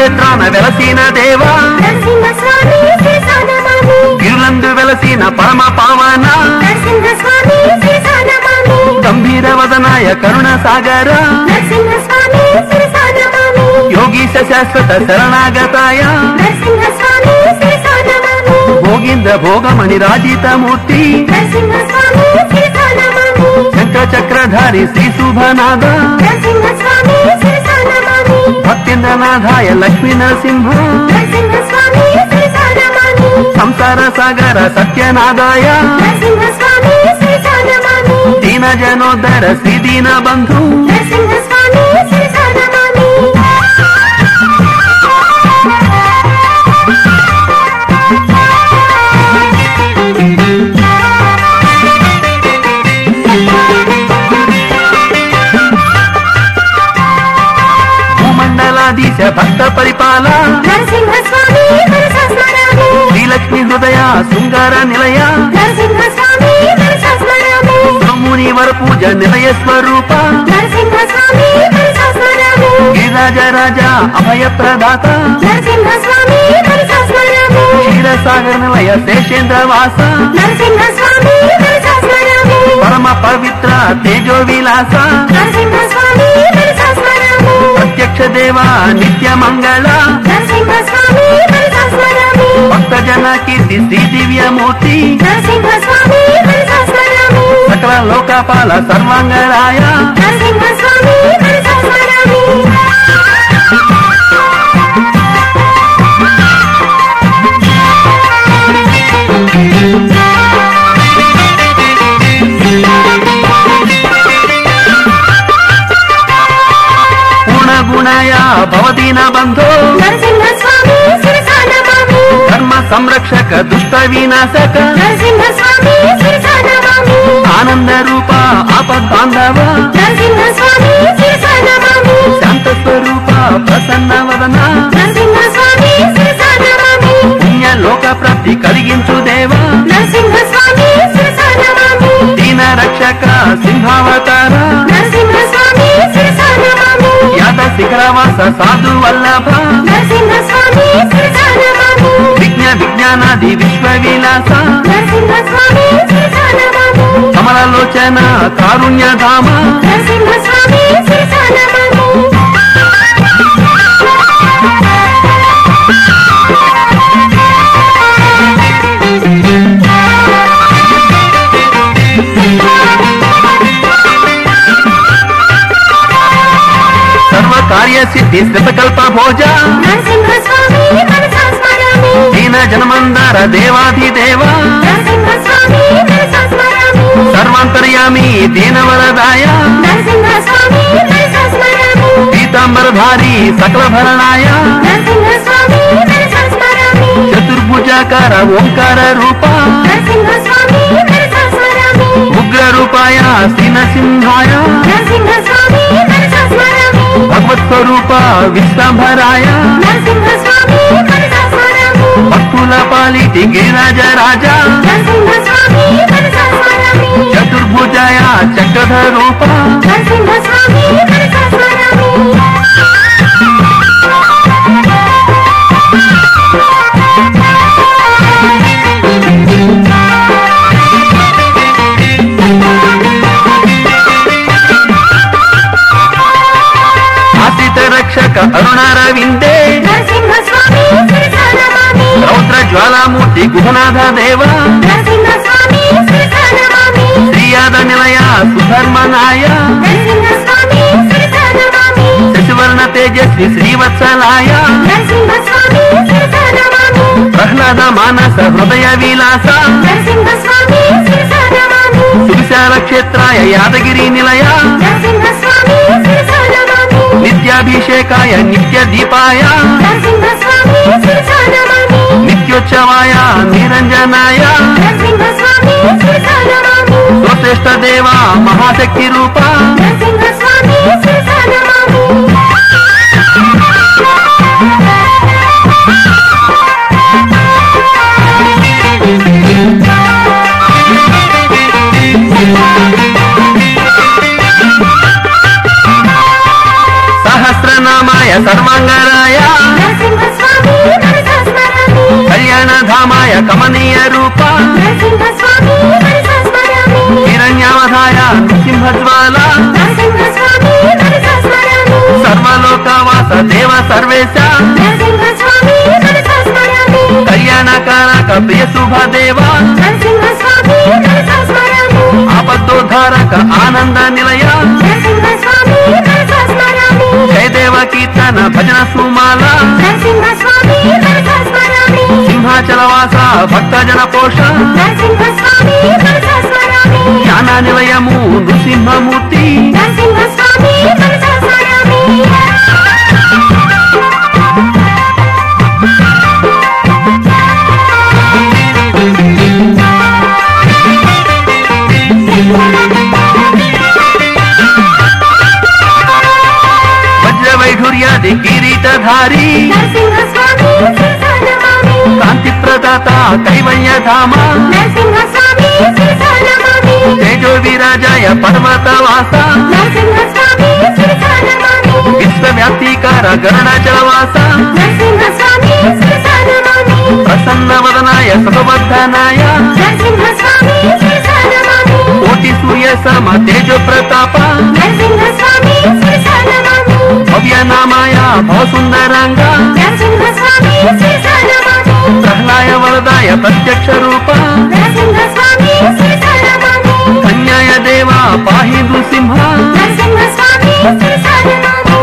క్షేత్రాన వెలసిన దేవా నరసింహస్వామి శిరసానమామి గిరులందు వెలసిన పరమ పావన నరసింహస్వామి శిరసానమామి గంభీర వదనాయ కరుణ సాగర నరసింహస్వామి శిరసానమామి యోగీశ శాశ్వత శరణాగతాయ నరసింహస్వామి శిరసానమామి భోగింద్ర భోగమణి రాజితమూర్తి నరసింహస్వామి శిరసానమామి శంఖ చక్రధారి శ్రీ శుభనాథ నరసింహస్వామి శిరసానమామి భక్తేంద్రనాథాయ లక్ష్మీ నరసింహ నరసింహస్వామి శిరసానమామి సంసార సాగర సత్యనాదాయ నరసింహస్వామి శిరసానమామి దీన జనోద్ధర శ్రీ దీన బంధు నరసింహస్వామి శిరసానమామి భూమండలాధీశ భక్త పరిపాల నరసింహస్వామి మనసస్మరామి శ్రీలక్ష్మి హృదయ శృంగార నిలయ నరసింహస్వామి మనసస్మరామి ముని వర పూజ నిలయ స్వరూప నరసింహస్వామి మనసస్మరామి గిరిరాజ రాజా అభయ ప్రదాత నరసింహస్వామి మనసస్మరామి క్షీరసాగర నిలయ శేషేంద్ర వాస నరసింహస్వామి మనసస్మరామి పరమ పవిత్ర తేజో విలాస నరసింహస్వామి మనసస్మరామి ప్రత్యక్ష దేవ నిత్య మంగళ నరసింహస్వామి మనసస్మరామి భక్త జన కీర్తి శ్రీ దివ్యమూర్తి నరసింహస్వామి మనసస్మరామి సకల లోకపాల సర్వాంగరాయ నరసింహస్వామి మనసస్మరామి పూర్ణ గుణయ భవదీన బంధో నరసింహస్వామి శిరసానమామి ధర్మ సంరక్షక దుష్ట వినాశక నరసింహస్వామి శిరసానమామి ఆనంద రూప ఆపద్ బాంధవ నరసింహస్వామి శిరసానమామి శాంత స్వరూప ప్రసన్న వదన నరసింహస్వామి శిరసానమామి పుణ్య లోక ప్రాప్తి కలిగించు దేవ నరసింహస్వామి శిరసానమామి దీన రక్షక సింహావతార నరసింహస్వామి శిరసానమామి యాత శిఖరవాస సాధు వల్లభ నరసింహస్వామి శిరసానమామి విజ్ఞ విజ్ఞానాది విశ్వ విలాస నరసింహస్వామి శిరసానమామి కమలలోచన కారుణ్యధామ నరసింహస్వామి శిరసానమామి సర్వ కార్య సిద్ధి స్థితకల్ప భోజ నరసింహస్వామి మనసాస్మరామి దీన జనమందర దేవాధిదేవ నరసింహస్వామి మనసాస్మరామి సర్వాంతర్యామి దీనవరదాయ నరసింహస్వామి మనసాస్మరామి పీతాంబరధారి సకల భరణాయ నరసింహస్వామి మనసాస్మరామి చతుర్భుజాకార ఓంకార రూప నరసింహస్వామి మనసాస్మరామి ఉగ్ర రూపాయ సింహాయ నరసింహస్వామి మనసాస్మరామి భగవత్ స్వరూప విశ్వంభరాయ నరసింహస్వామి మనసాస్మరామి భక్తుల పాలిటి గిరిరాజ రాజా నరసింహస్వామి మనసాస్మరామి చతుర్భుజాయ చక్రధ రూప నరసింహస్వామి మనసాస్మరామి ఆశ్రిత రక్షక అరుణారవిందే నరసింహస్వామి శిరసానమామి రౌద్ర జ్వాలామూర్తి గుహనాథ దేవ నరసింహస్వామి శిరసానమామి శ్రీయాద నిలయ సుధర్మనాయ నరసింహస్వామి శిరసానమామి శశివర్ణ తేజస్వి శ్రీవత్సలాయ నరసింహస్వామి శిరసానమామి ప్రహ్లాద మానస హృదయ విలాస నరసింహస్వామి శిరసానమామి సువిశాల క్షేత్రాయ యాదగిరి నిలయ నరసింహస్వామి శిరసానమామి నిత్యాభిషేకాయ నిత్య దీపాయ నరసింహస్వామి శిరసానమామి నిత్యోత్సవాయ నిరంజనాయ నరసింహస్వామి శిరసానమామి సుశ్రేష్ఠ దేవ మహాశక్తి రూప నరసింహస్వామి శిరసానమామి సహస్రనామాయ సర్వాంగరాయ నరసింహస్వామి కళ్యాణధామాయ కమనీయ రూప నరసింహస్వామి మనసా స్మరామి హిరణ్యావధాయ నృసింహజ్వాల నరసింహస్వామి మనసా స్మరామి సర్వలోకవాస దేవ సర్వేశ నరసింహస్వామి మనసా స్మరామి కళ్యాణకారక ప్రియ శుభదేవ నరసింహస్వామి మనసా స్మరామి ఆపద్దోద్ధారక ఆనంద నిలయ నరసింహస్వామి మనసా స్మరామి జయదేవ కీర్తన భజన సుమాల నరసింహస్వామి మనసా స్మరామి సింహాచలవాస భక్తజన పోష నరసింహస్వామి మనసా స్మరామి జ్ఞాన నిలయము నృసింహమూర్తి నరసింహస్వామి మనసా స్మరామి వజ్ర వైఢూర్యాది కిరీటధారి నరసింహస్వామి శిరసానమామి కాంతి ప్రదాత కైవల్యధామ నరసింహస్వామి శిరసానమామి తేజో విరాజాయ పర్వతవాస నరసింహస్వామి శిరసానమామి విశ్వవ్యాప్తికార గరుడాచలవాస నరసింహస్వామి శిరసానమామి ప్రసన్న వదనాయ సుఖవర్ధనాయ నరసింహస్వామి శిరసానమామి కోటి సూర్య సమ తేజో ప్రతాప నరసింహస్వామి శిరసానమామి భవ్య నామాయ భవసుందరాంగ నరసింహస్వామి శిరసానమామి ప్రహ్లాయ వరదాయ ప్రత్యక్ష రూప నరసింహస్వామి శిరసానమామి కన్యాయ దేవ పాహి నృసింహ నరసింహస్వామి శిరసానమామి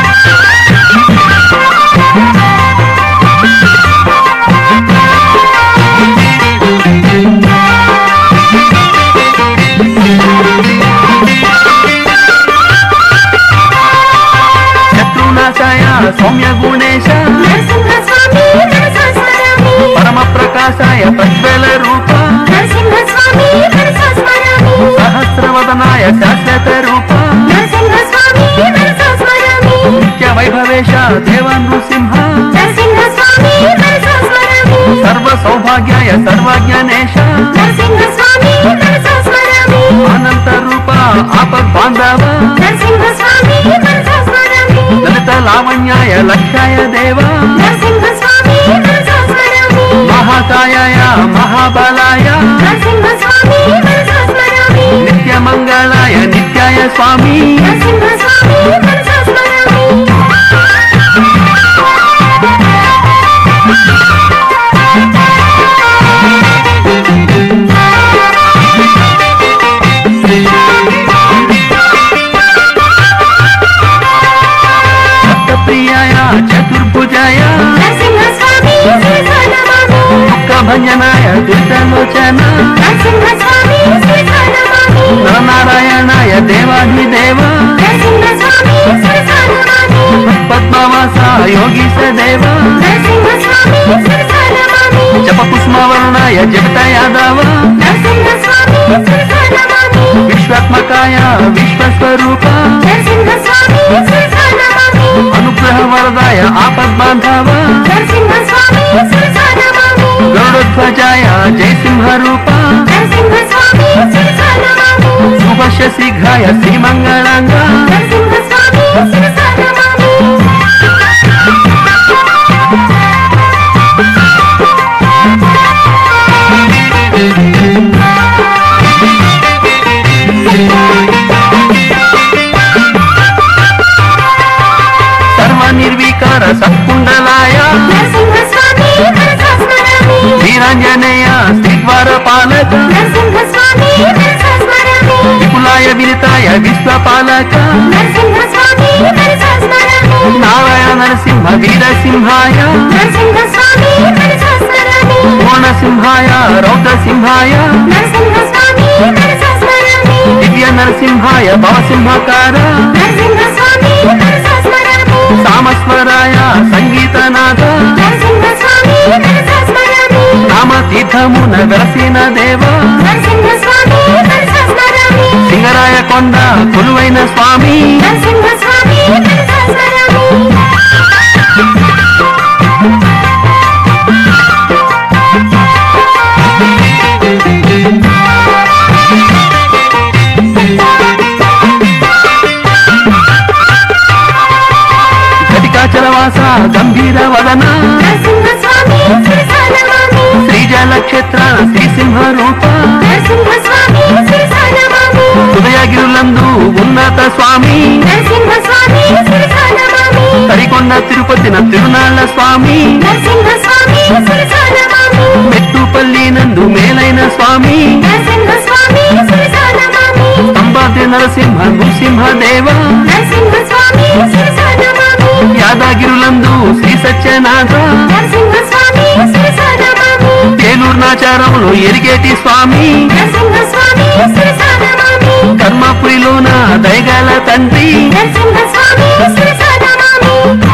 శత్రునాశాయ సౌమ్య గుణేశ నరసింహస్వామి మనసా స్మరామి పరమ ప్రకాశాయ ప్రజ్వల రూప నరసింహస్వామి మనసా స్మరామి సహస్రవదనాయ శాశ్వత రూప నరసింహస్వామి మనసా స్మరామి నిత్య వైభవేశ దేవ నృసింహ నరసింహస్వామి మనసా స్మరామి సర్వ సౌభాగ్యాయ సర్వజ్ఞానేశ నరసింహస్వామి మనసా స్మరామి అనంత రూప ఆపద్ బాంధవ నరసింహస్వామి మనసా స్మరామి లలిత లావణ్యాయ లక్ష్యాయ దేవ నరసింహస్వామి మనసా స్మరామి మహాకాయాయ మహాబలాయ నరసింహస్వామి మనసా స్మరామి నిత్య మంగళాయ నిత్యాయ స్వామి నరసింహస్వామి మనసా స్మరామి భక్తప్రియాయ చతుర్భుజాయ నరసింహస్వామి శిరసానమామి దుఃఖ భంజనాయ దుర్గలోచన నరసింహస్వామి శిరసానమామి నరనారాయణాయ దేవాధిదేవ నరసింహస్వామి శిరసానమామి పద్మవాస యోగీశ దేవ నరసింహస్వామి శిరసానమామి జప పుష్మవర్ణాయ జగత యాదవ నరసింహస్వామి శిరసానమామి విశ్వాత్మకాయ విశ్వస్వరూప నరసింహస్వామి శిరసానమామి అనుగ్రహ వరదాయ ఆపద్బాంధవ నరసింహస్వామి శిరసానమామి గరుడధ్వజాయ జయసింహ రూప నరసింహస్వామి శిరసానమామి శుభశ శీఘ్రాయ శ్రీమంగళాంగ నరసింహస్వామి శిరసానమామి సర్వ నిర్వికార సత్కుండలాయ నరసింహస్వామి మనసా స్మరామి వీరాంజనేయ శ్రీద్వార పాలక నరసింహస్వామి మనసా స్మరామి విపులాయ విరితాయ విశ్వపాలక నరసింహస్వామి మనసా స్మరామి నారాయణ నరసింహ వీరసింహాయ నరసింహస్వామి మనసా స్మరామి పూర్ణసింహాయ రౌద్రసింహాయ నరసింహస్వామి మనసా స్మరామి దివ్య నరసింహాయ భవసింహకార నరసింహస్వామి మనసా స్మరామి సామస్వరాయ సంగీతనాథ నరసింహస్వామి మనసా స్మరామి నామ తీర్థమున వెలసిన దేవ నరసింహస్వామి మనసా స్మరామి సింగరాయ కొండ కొలువైన స్వామి నరసింహస్వామి మనసా స్మరామి ఘటికాచలవాస గంభీర వదన నరసింహస్వామి శిరసానమామి నంద్యాల క్షేత్రాన శ్రీసింహ రూప నరసింహ స్వామి శిరసా నమామి ఉదయగిరులందు ఉన్నత స్వామి నరసింహ స్వామి శిరసా నమామి తరికొండ తిరుపతిన తిరునాళ్ళ స్వామి నరసింహ స్వామి శిరసా నమామి మెట్టుపల్లి నందు మేలైన స్వామి నరసింహ స్వామి శిరసా నమామి సంబాద్రి నరసింహ నృసింహ దేవ నరసింహ స్వామి శిరసా నమామి యాదగిరులందు శ్రీ సత్యనాథ నరసింహ స్వామి శిరసా నమామి ఏలూరు నాచారంలో ఎరిగేటి స్వామి నరసింహ స్వామి శిరసా నమామి కర్మపురిలోన దయగల తండ్రి నరసింహ స్వామి శిరసా నమామి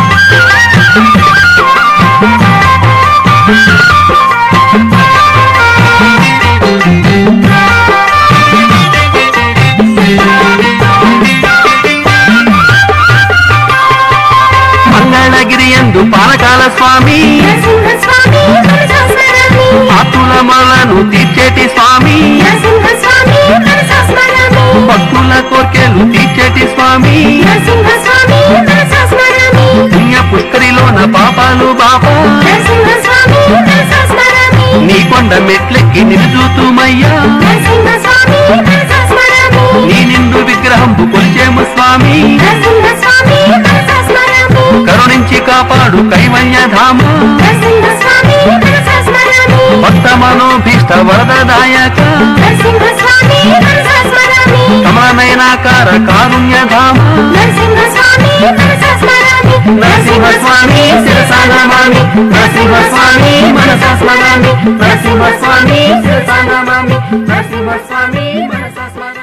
మంగళగిరి ఎందు పానకాల స్వామి నరసింహ స్వామి మనసా స్మరామి ఆతుల మాలను తీర్చేటి స్వామి నరసింహ స్వామి మనసా స్మరామి భక్తుల కోర్కెలు తీర్చేటి స్వామి నరసింహ స్వామి మనసా స్మరామి పుణ్య పుష్కరిలోన పాపాలు బాపా నరసింహ స్వామి మనసా స్మరామి నీ కొండ మెట్లెక్కి నిలుచూతుమయ్యా నరసింహ స్వామి మనసా స్మరామి నీ నిండు విగ్రహం కొలిచేము స్వామి నరసింహ స్వామి మనసా స్మరామి కరుణించి కాపాడు కైవల్య ధామ నరసింహ స్వామి మనసా స్మరామి భక్త మనోభీష్ట వరదదాయక నరసింహ స్వామి మనసా స్మరామి కమలనయనాకార కారుణ్య ధామ నరసింహ స్వామి మనసా స్మరామి నరసింహ స్వామి శిరసా నమామి నరసింహ స్వామి మనసా స్మరామి నరసింహ స్వామి శిరసా నమామి నరసింహ స్వామి మనసా స్మరామి